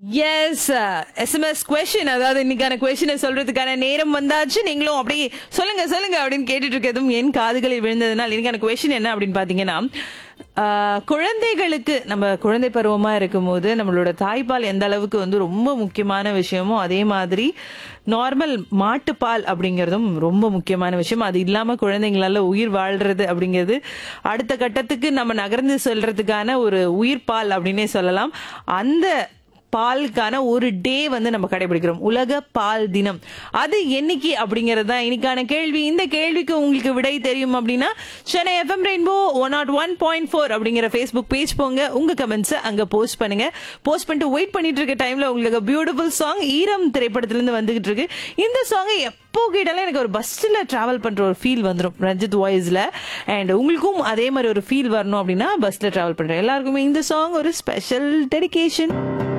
S SMS question அதாவது இன்னைக்கான கொஸ்டினை சொல்றதுக்கான நேரம் வந்தாச்சு நீங்களும் அப்படியே சொல்லுங்க சொல்லுங்க அப்படின்னு கேட்டுட்டு இருக்கிறதும் என் காதுகளில் விழுந்ததுனால் இன்னைக்கான கொஸ்டின் என்ன அப்படின்னு பாத்தீங்கன்னா ஆஹ், குழந்தைகளுக்கு நம்ம குழந்தை பருவமா இருக்கும்போது நம்மளோட தாய்ப்பால் எந்த அளவுக்கு வந்து ரொம்ப முக்கியமான விஷயமோ அதே மாதிரி நார்மல் மாட்டுப்பால் அப்படிங்கிறதும் ரொம்ப முக்கியமான விஷயம் அது இல்லாம குழந்தைங்களால உயிர் வாழ்றது அப்படிங்கிறது அடுத்த கட்டத்துக்கு நம்ம நகர்ந்து செல்றதுக்கான ஒரு உயிர் பால் அப்படின்னே சொல்லலாம் அந்த பாலுக்கான ஒரு டே வந்து நம்ம கடைபிடிக்கிறோம் உலக பால் தினம் அது என்னைக்கு அப்படிங்கிறது தான் இன்னைக்கான கேள்வி இந்த கேள்விக்கு உங்களுக்கு விடை தெரியும் அப்படின்னா Chennai FM Rainbow one nought one point four அப்படிங்கிற ஃபேஸ்புக் பேஜ் போங்க உங்க கமெண்ட்ஸை அங்க போஸ்ட் பண்ணுங்க போஸ்ட் பண்ணிட்டு வெயிட் பண்ணிட்டு இருக்க டைம்ல உங்களுக்கு பியூட்டிஃபுல் சாங் ஈரம் திரைப்படத்துல இருந்து வந்துகிட்டு இருக்கு இந்த சாங்கை எப்போ கேட்டாலும் எனக்கு ஒரு பஸ்ல டிராவல் பண்ற ஒரு ஃபீல் வந்துடும் ரஞ்சித் வாய்ஸ்ல அண்ட் உங்களுக்கும் அதே மாதிரி ஒரு ஃபீல் வரணும் அப்படின்னா பஸ்ல டிராவல் பண்றேன் எல்லாருக்குமே இந்த சாங் ஒரு ஸ்பெஷல் டெடிகேஷன்